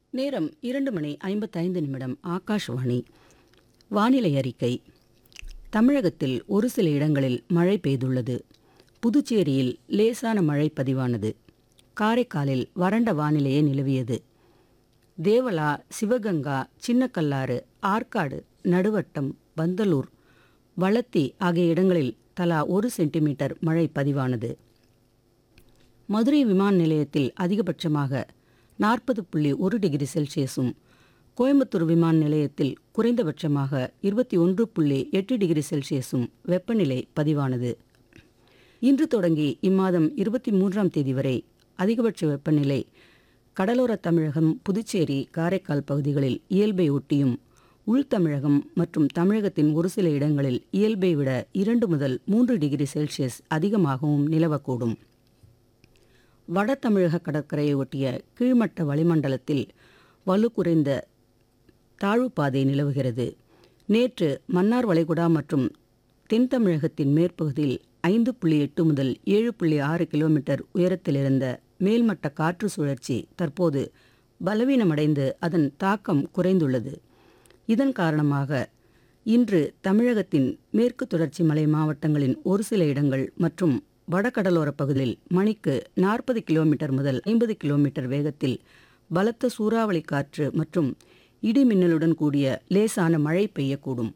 நேரம் இரண்டு மணி ஐம்பத்தைந்து நிமிடம் ஆகாஷ்வாணி வானிலை அறிக்கை தமிழகத்தில் ஒரு சில இடங்களில் மழை பெய்துள்ளது புதுச்சேரியில் லேசான மழை பதிவானது காரைக்காலில் வறண்ட வானிலையே நிலவியது தேவலா சிவகங்கா சின்னக்கல்லாறு ஆற்காடு நடுவட்டம் பந்தலூர் வளத்தி ஆகிய இடங்களில் தலா ஒரு சென்டிமீட்டர் மழை பதிவானது மதுரை விமான நிலையத்தில் அதிகபட்சமாக நாற்பது புள்ளி ஒரு டிகிரி செல்சியஸும் கோயம்புத்தூர் விமான நிலையத்தில் குறைந்தபட்சமாக இருபத்தி ஒன்று புள்ளி எட்டு டிகிரி செல்சியஸும் வெப்பநிலை பதிவானது இன்று தொடங்கி இம்மாதம் இருபத்தி மூன்றாம் தேதி வரை அதிகபட்ச வெப்பநிலை கடலோர தமிழகம் புதுச்சேரி காரைக்கால் பகுதிகளில் இயல்பை ஒட்டியும் உள் தமிழகம் மற்றும் தமிழகத்தின் ஒரு சில இடங்களில் இயல்பை விட இரண்டு முதல் மூன்று டிகிரி செல்சியஸ் அதிகமாகவும் நிலவக்கூடும் வட தமிழக கடற்கரையை ஒட்டிய கீழ்மட்ட வளிமண்டலத்தில் வலு குறைந்த தாழ்வுப்பாதை நிலவுகிறது நேற்று மன்னார் வளைகுடா மற்றும் தென் தமிழகத்தின் மேற்பகுதியில் ஐந்து புள்ளி எட்டு முதல் ஏழு புள்ளி ஆறு கிலோமீட்டர் உயரத்தில் இருந்த மேல்மட்ட காற்று சுழற்சி தற்போது பலவீனமடைந்து அதன் தாக்கம் குறைந்துள்ளது இதன் காரணமாக இன்று தமிழகத்தின் மேற்கு தொடர்ச்சி மலை மாவட்டங்களின் ஒரு சில இடங்கள் மற்றும் வடகடலோரப் பகுதியில் மணிக்கு நாற்பது கிலோமீட்டர் முதல் ஐம்பது கிலோமீட்டர் வேகத்தில் பலத்த சூறாவளி காற்று மற்றும் இடி மின்னலுடன் கூடிய லேசான மழை பெய்யக்கூடும்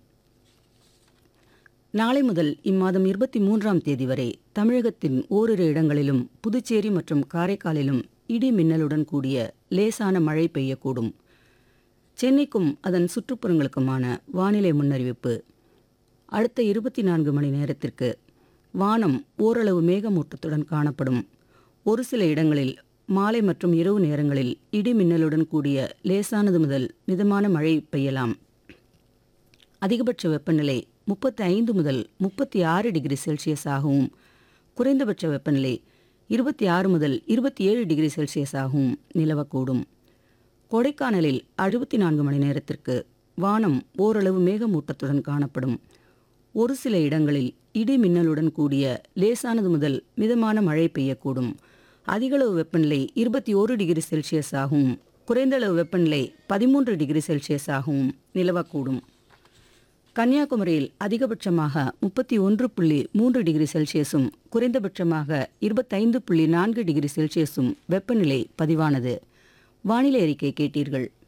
நாளை முதல் இம்மாதம் இருபத்தி மூன்றாம் தேதி வரை தமிழகத்தின் ஓரிரு இடங்களிலும் புதுச்சேரி மற்றும் காரைக்காலிலும் இடி மின்னலுடன் கூடிய லேசான மழை பெய்யக்கூடும் சென்னைக்கும் அதன் சுற்றுப்புறங்களுக்குமான வானிலை முன்னறிவிப்பு அடுத்த இருபத்தி நான்கு மணி நேரத்திற்கு வானம் ஓரளவு மேகமூட்டத்துடன் காணப்படும் ஒரு சில இடங்களில் மாலை மற்றும் இரவு நேரங்களில் இடி மின்னலுடன் கூடிய லேசானது முதல் மிதமான மழை பெய்யலாம் அதிகபட்ச வெப்பநிலை முப்பத்தி ஐந்து முதல் முப்பத்தி ஆறு டிகிரி செல்சியஸ் ஆகவும் குறைந்தபட்ச வெப்பநிலை இருபத்தி ஆறு முதல் இருபத்தி ஏழு டிகிரி செல்சியஸ் ஆகவும் நிலவக்கூடும் கொடைக்கானலில் அறுபத்தி நான்கு மணி நேரத்திற்கு வானம் ஓரளவு மேகமூட்டத்துடன் காணப்படும் ஒரு சில இடங்களில் இடி மின்னலுடன் கூடிய லேசானது முதல் மிதமான மழை பெய்யக்கூடும் அதிகளவு வெப்பநிலை இருபத்தி ஓரு டிகிரி செல்சியஸ் ஆகவும் குறைந்தளவு வெப்பநிலை பதிமூன்று டிகிரி செல்சியஸ் ஆகவும் நிலவக்கூடும் கன்னியாகுமரியில் அதிகபட்சமாக முப்பத்தி ஒன்று புள்ளி மூன்று டிகிரி செல்சியஸும் குறைந்தபட்சமாக இருபத்தைந்து புள்ளி நான்கு டிகிரி செல்சியஸும் வெப்பநிலை பதிவானது வானிலை அறிக்கை கேட்டீர்கள்